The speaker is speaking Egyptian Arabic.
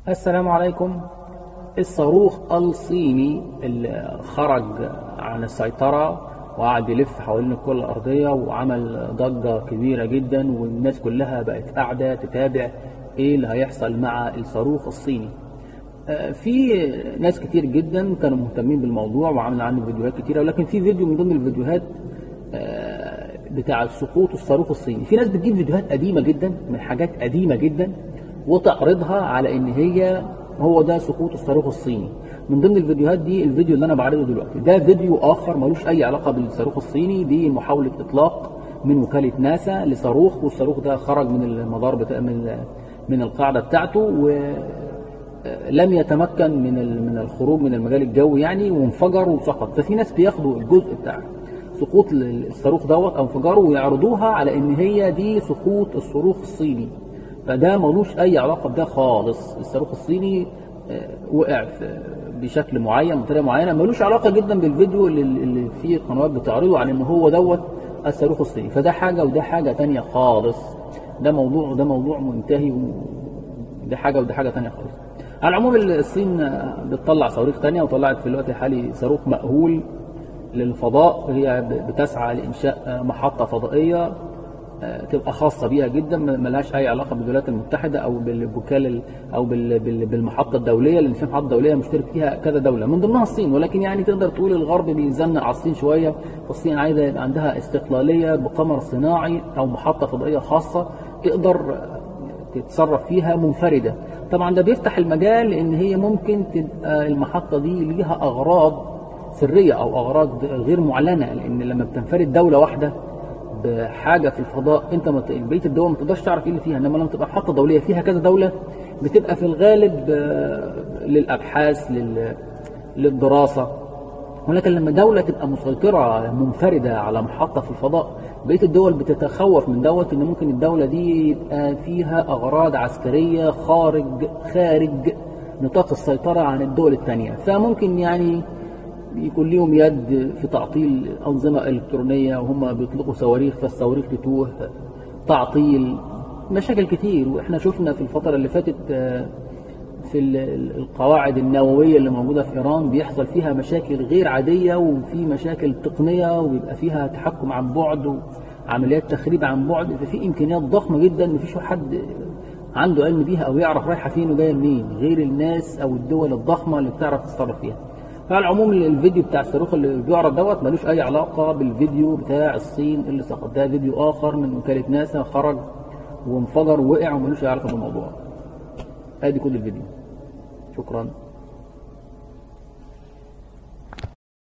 السلام عليكم الصاروخ الصيني اللي خرج عن السيطرة وقعد يلف حوالين الكرة الأرضية وعمل ضجة كبيرة جدا والناس كلها بقت قاعدة تتابع ايه اللي هيحصل مع الصاروخ الصيني آه، في ناس كتير جدا كانوا مهتمين بالموضوع وعملوا عنه فيديوهات كتيرة ولكن في فيديو من ضمن الفيديوهات آه، بتاع سقوط الصاروخ الصيني في ناس بتجيب فيديوهات قديمة جدا من حاجات قديمة جدا وتعرضها على ان هي هو ده سقوط الصاروخ الصيني من ضمن الفيديوهات دي الفيديو اللي انا بعرضه دلوقتي ده فيديو اخر ملوش اي علاقه بالصاروخ الصيني دي محاوله اطلاق من وكاله ناسا لصاروخ والصاروخ ده خرج من المدار بتاع من من القاعده بتاعته ولم يتمكن من ال- من الخروج من المجال الجوي يعني وانفجر وسقط ففي ناس بياخدوا الجزء بتاع سقوط الصاروخ دوت او انفجاره ويعرضوها على ان هي دي سقوط الصاروخ الصيني فده ملوش اي علاقه بده خالص الصاروخ الصيني آه، وقع في- بشكل معين بطريقه معينه ملوش علاقه جدا بالفيديو اللي, اللي فيه قنوات بتعرضه عن ان هو دوت الصاروخ الصيني فده حاجه وده حاجه تانية خالص ده موضوع وده موضوع منتهي وده حاجه وده حاجه تانية خالص على العموم الصين آه، بتطلع صواريخ تانية وطلعت في الوقت الحالي صاروخ مأهول للفضاء هي ب- بتسعى لإنشاء آه، محطة فضائية آه، تبقى خاصة بيها جدا ما- ملهاش أي علاقة بالولايات المتحدة أو بالوكالة ال- أو بال- بال- بالمحطة الدولية لأن في محطة دولية مشترك فيها كذا دولة من ضمنها الصين ولكن يعني تقدر تقول الغرب بيزنق على الصين شوية فالصين عايزة يبقى عندها استقلالية بقمر صناعي أو محطة فضائية خاصة تقدر آه، تتصرف فيها منفردة طبعا ده بيفتح المجال لأن هي ممكن تبقى المحطة دي ليها أغراض سرية أو أغراض غير معلنة لأن لما بتنفرد دولة واحدة بحاجة في الفضاء أنت مت... بقية الدول ما تقدرش تعرف إيه اللي فيها إنما لما تبقى محطة دولية فيها كذا دولة بتبقى في الغالب آه، للأبحاث لل... للدراسة ولكن لما دولة تبقى مسيطرة منفردة على محطة في الفضاء بقية الدول بتتخوف من دوت إن ممكن الدولة دي يبقى فيها أغراض عسكرية خارج خارج نطاق السيطرة عن الدول الثانية فممكن يعني يكون ليهم يد في تعطيل أنظمة إلكترونية وهم بيطلقوا صواريخ فالصواريخ تتوه تعطيل مشاكل كتير وإحنا شفنا في الفترة اللي فاتت آه، في ال- ال- القواعد النووية اللي موجودة في إيران بيحصل فيها مشاكل غير عادية وفي مشاكل تقنية وبيبقى فيها تحكم عن بعد وعمليات تخريب عن بعد ففي إمكانيات ضخمة جدا مفيش حد عنده علم بيها أو يعرف رايحة فين وجاية منين غير الناس أو الدول الضخمة اللي بتعرف تتصرف فيها فعلى العموم الفيديو بتاع الصاروخ اللي بيعرض دوت ملوش أي علاقة بالفيديو بتاع الصين اللي سقط ده فيديو آخر من وكالة ناسا خرج وانفجر ووقع وملوش أي علاقة بالموضوع ادي كل الفيديو شكرا